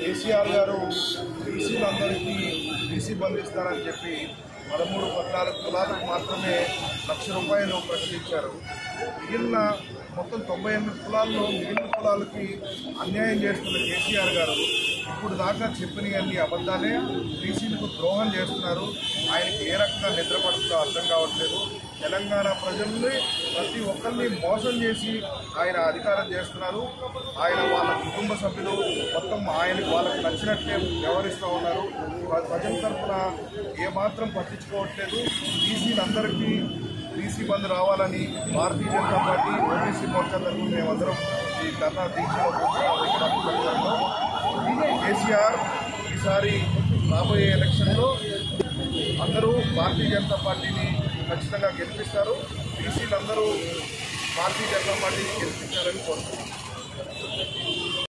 కేసీఆర్ గారు బీసీలందరికీ బీసీ బంధిస్తారని చెప్పి పదమూడు పద్నాలుగు కులాలకు మాత్రమే లక్ష రూపాయలు ప్రకటించారు మిగిలిన మొత్తం తొంభై ఎనిమిది కులాల్లో మిగిలిన కులాలకి అన్యాయం చేస్తున్న కేసీఆర్ గారు ఇప్పుడు దాకా చెప్పినవన్నీ అబద్ధాలే బీసీలకు ద్రోహం చేస్తున్నారు ఆయనకి ఏ రకంగా నిద్ర పడుతుందో అర్థం కావట్లేదు తెలంగాణ ప్రజల్ని ప్రతి ఒక్కరిని మోసం చేసి ఆయన అధికారం చేస్తున్నారు ఆయన వాళ్ళ కుటుంబ సభ్యులు మొత్తం ఆయనకు వాళ్ళకి నచ్చినట్లే వ్యవహరిస్తూ ఉన్నారు ప్ర- ప్రజల తరఫున ఏమాత్రం పట్టించుకోవట్లేదు బీసీలందరికీ బీసీ బంద్ రావాలని భారతీయ జనతా పార్టీ ఓబీసీ మోర్చా తరఫున మేమందరం ఈ ధర్నా దీక్షలో కూర్చున్నాం ఇక్కడ అమృతసర్లో. కేసీఆర్ ఈసారి రాబోయే ఎలక్షన్లో అందరూ భారతీయ జనతా పార్టీని ఖచ్చితంగా గెలిపిస్తారు బీసీలందరూ భారతీయ జనతా పార్టీని గెలిపించాలని కోరుతున్నాం